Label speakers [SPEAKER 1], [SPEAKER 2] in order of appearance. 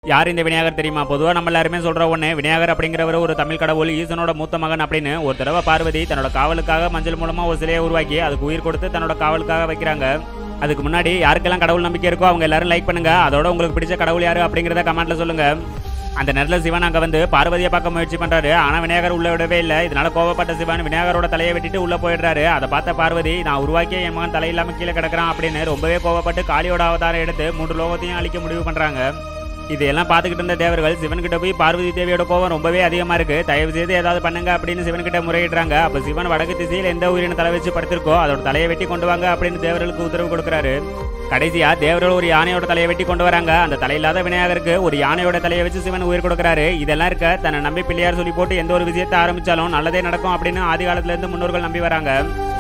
[SPEAKER 1] யார் இந்த விநாயகர் தெரியுமா பொதுவாக நம்ம எல்லாருமே சொல்ற ஒன்று விநாயகர் அப்படிங்கிறவர் ஒரு தமிழ் கடவுள் ஈசனோட மூத்த மகன் அப்படின்னு ஒரு தடவை பார்வதி தன்னோட காவலுக்காக மஞ்சள் மூலமா ஒரு சிலையை உருவாக்கி அதுக்கு உயிர் கொடுத்து தன்னோட காவலுக்காக வைக்கிறாங்க அதுக்கு முன்னாடி யாருக்கெல்லாம் கடவுள் நம்பிக்கை இருக்கோ அவங்க எல்லாரும் லைக் பண்ணுங்க அதோட உங்களுக்கு பிடிச்ச கடவுள் யாரு அப்படிங்கிறத கமெண்ட்ல சொல்லுங்க அந்த நேரத்தில் சிவன் அங்கே வந்து பார்வதியை பார்க்க முயற்சி பண்றாரு ஆனால் விநாயகர் உள்ள விடவே இல்லை இதனால கோவப்பட்ட சிவன் விநாயகரோட தலையை வெட்டிட்டு உள்ள போயிடுறாரு அதை பார்த்த பார்வதி நான் உருவாக்கிய என் மகன் தலை இல்லாம கீழே கிடக்குறான் அப்படின்னு ரொம்பவே கோவப்பட்டு காளியோட அவதாரம் எடுத்து மூன்று லோகத்தையும் அழிக்க முடிவு பண்றாங்க இதையெல்லாம் பார்த்துக்கிட்டு இருந்த தேவர்கள் சிவன்கிட்ட போய் பார்வதி தேவியோட கோவம் ரொம்பவே அதிகமா இருக்கு தயவு செய்து ஏதாவது பண்ணுங்க அப்படின்னு சிவன்கிட்ட முறையிடுறாங்க அப்ப சிவன் வடக்கு திசையில் எந்த உயிரின தலை வச்சு படுத்திருக்கோ அதோட தலையை வெட்டி கொண்டு வாங்க அப்படின்னு தேவர்களுக்கு உத்தரவு கொடுக்குறாரு கடைசியா தேவர்கள் ஒரு யானையோட தலையை வெட்டி கொண்டு வராங்க அந்த தலையில்லாத விநாயகருக்கு ஒரு யானையோட தலையை வச்சு சிவன் உயிர் கொடுக்குறாரு இதெல்லாம் இருக்க தன்னை நம்பி பிள்ளையார் சொல்லி போட்டு எந்த ஒரு விஷயத்தை ஆரம்பிச்சாலும் நல்லதே நடக்கும் அப்படின்னு ஆதி காலத்துல இருந்து முன்னோர்கள் நம்பி வராங்க